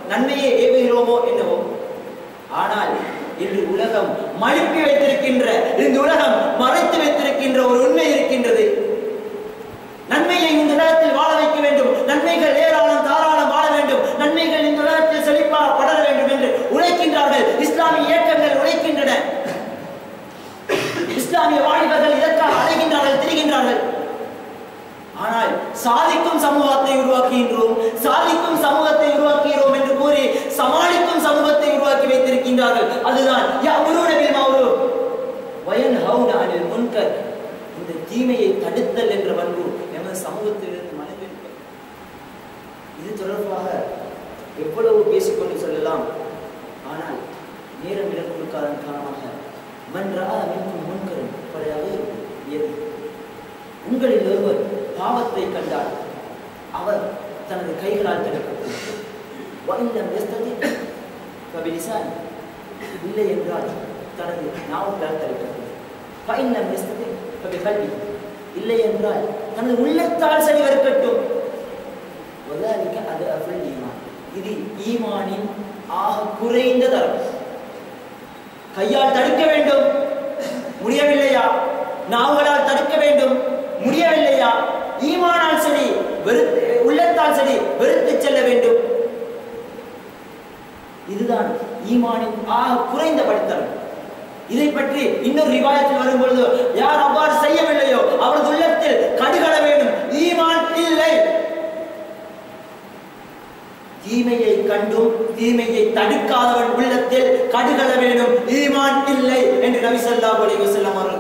நன்மையை ஏவுகிறோமோ என்னவோ ஆனால் இன்று உலகம் மழுப்பி வைத்திருக்கின்ற இந்த உலகம் மறைத்து வைத்திருக்கின்ற ஒரு உண்மை இருக்கின்றது நன்மையை இந்த உலகத்தில் வாழ வைக்க வேண்டும் நன்மைகள் ஏராளம் தாராளம் வாழ வேண்டும் நன்மைகள் இந்த உலகத்தில் செழிப்பாக படர வேண்டும் என்று உழைக்கின்றார்கள் இஸ்லாமிய இயக்கங்கள் உழைக்கின்றன இஸ்லாமிய வாலிபர்கள் இதற்காக அழைகின்றார்கள் திரிகின்றார்கள் ஆனால் சாதிக்கும் சமூகத்தை உருவாக்குகின்றோம் சாதிக்கும் சமூகத்தை உருவாக்குகிறோம் என்று கூறி சமாளிக்கும் சமூகத்தை உருவாக்கி வைத்திருக்கின்றார்கள் அதுதான் யஅமுரூன பில் மஅரூஃப் வயன்ஹவுன அனில் முன்கர் இந்த தீமையை தடுத்தல் என்ற பண்பு எமது சமூகத்திலிருந்து மனிதர்கள் இது தொடர்பாக எவ்வளவு பேசிக்கொண்டு சொல்லலாம் ஆனால் நேரம் இடம் கொடுக்காதன் காரணமாக மன்றா மின்கும் முன்கரும் பழையாக உங்களில் ஒருவர் பாவத்தை கண்டால் அவர் தனது கைகளால் தடுக்கப்படும் வயலம் எஸ்ததி கபிலிசான் இல்லை என்றால் தனது நாவுகளால் தடுக்கப்படும் பயனம் எஸ்ததி கபி கல்வி இல்லை என்றால் தனது உள்ளத்தால் சரி வறுக்கட்டும் وذلك أضعف الإيمان இது ஈமானின் ஆக குறைந்த தரம் கையால் தடுக்க வேண்டும் முடியவில்லையா நாவலால் தடுக்க வேண்டும் முடியவில்லையா ஈமானால் சரி வெறுத்து உள்ளத்தால் சரி வெறுத்து செல்ல வேண்டும் இதுதான் ஈமானின் ஆக குறைந்த படித்தரம் இதை பற்றி இன்னொரு ரிவாயத்தில் வரும் பொழுது யார் அவ்வாறு செய்யவில்லையோ அவரது உள்ளத்தில் கடுகள வேண்டும் ஈமான் இல்லை தீமையை கண்டும் தீமையை தடுக்காதவன் உள்ளத்தில் கடுகள வேண்டும் ஈமான் இல்லை என்று நபி ஸல்லல்லாஹு அலைஹி வஸல்லம் அவர்கள்